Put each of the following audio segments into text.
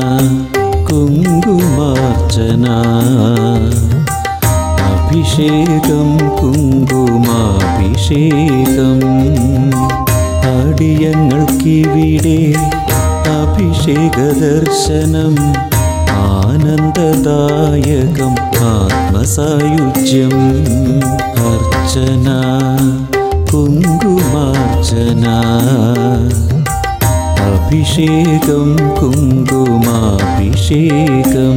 കുങ്കുമാർച്ചന അഭിഷേകം കുങ്കുമാഭിഷേകം അടിയങ്ങൾക്കിവിടെ അഭിഷേക ദർശനം ആനന്ദദായകം ആത്മസായുജ്യം അർച്ചന കുങ്കുമാർച്ചന അഭിഷേകം കുങ്കുമാഭിഷേകം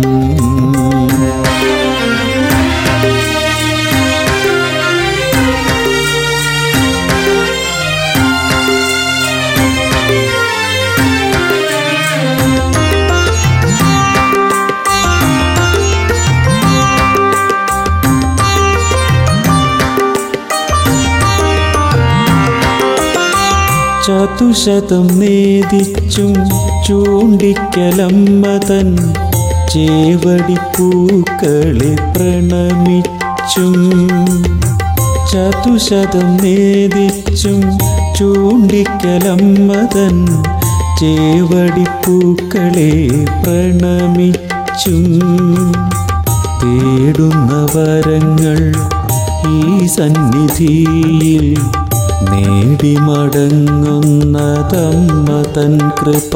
ചതുശതം നേദിച്ചും ചൂണ്ടിക്കലമ്മതൻ ചേവടിപ്പൂക്കളെ പ്രണമിച്ചും ചതുശതം നേദിച്ചും ചൂണ്ടിക്കലമ്മതൻ ചേവടിപ്പൂക്കളെ പ്രണമിച്ചും തേടുന്ന വരങ്ങൾ ഈ സന്നിധിയിൽ നേടി മടങ്ങുന്നതമ്മ തൻ കൃപ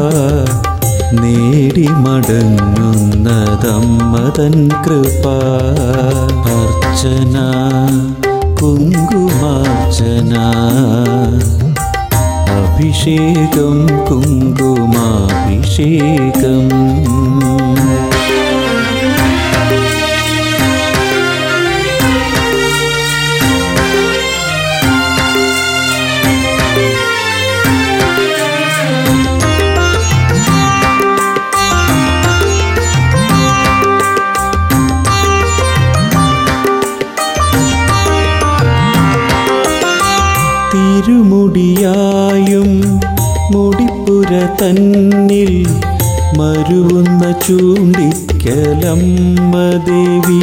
നേടി മടങ്ങുന്നതമ്മ തൻ കൃപ അർച്ചന കുങ്കുമാർച്ചന അഭിഷേകം കുങ്കുമാഭിഷേകം തിരുമുടിയായും മുടിപ്പുര തന്നിൽ മരുവുന്ന ചൂണ്ടിക്കലമ്മ ദേവി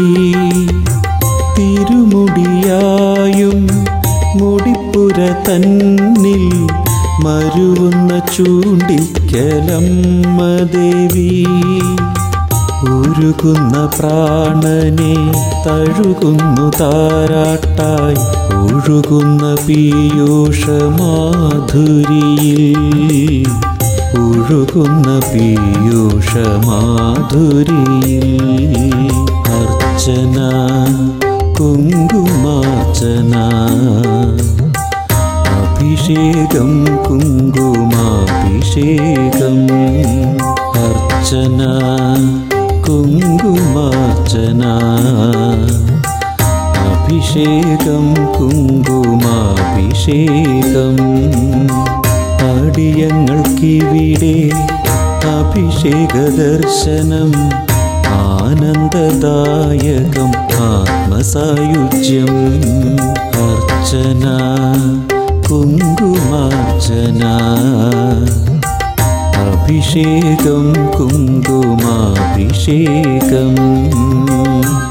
തിരുമുടിയായും മുടിപ്പുര തന്നിൽ മരുവുന്ന ചൂണ്ടിക്കലമ്മ ദേവി ഉരുകുന്ന പ്രാണനെ തഴുകുന്നു താരാട്ടായി ഒഴുകുന്ന പീയൂഷമാധുരിയിൽ ഒഴുകുന്ന പീയൂഷമാധുരിയിൽ അർച്ചന കുങ്കുമാർച്ചന അഭിഷേകം കുങ്കുമാഭിഷേകം അർച്ചന കുങ്കുമാർച്ചന അഭിഷേകം കുങ്കുമാഭിഷേകം അടിയങ്ങൾക്കിവിടെ അഭിഷേക ദർശനം ആനന്ദദായകം ആത്മസായുജ്യം അർച്ചന കുങ്കുമാർച്ചന അഭിഷേകം കുങ്കുമാഭിഷേകം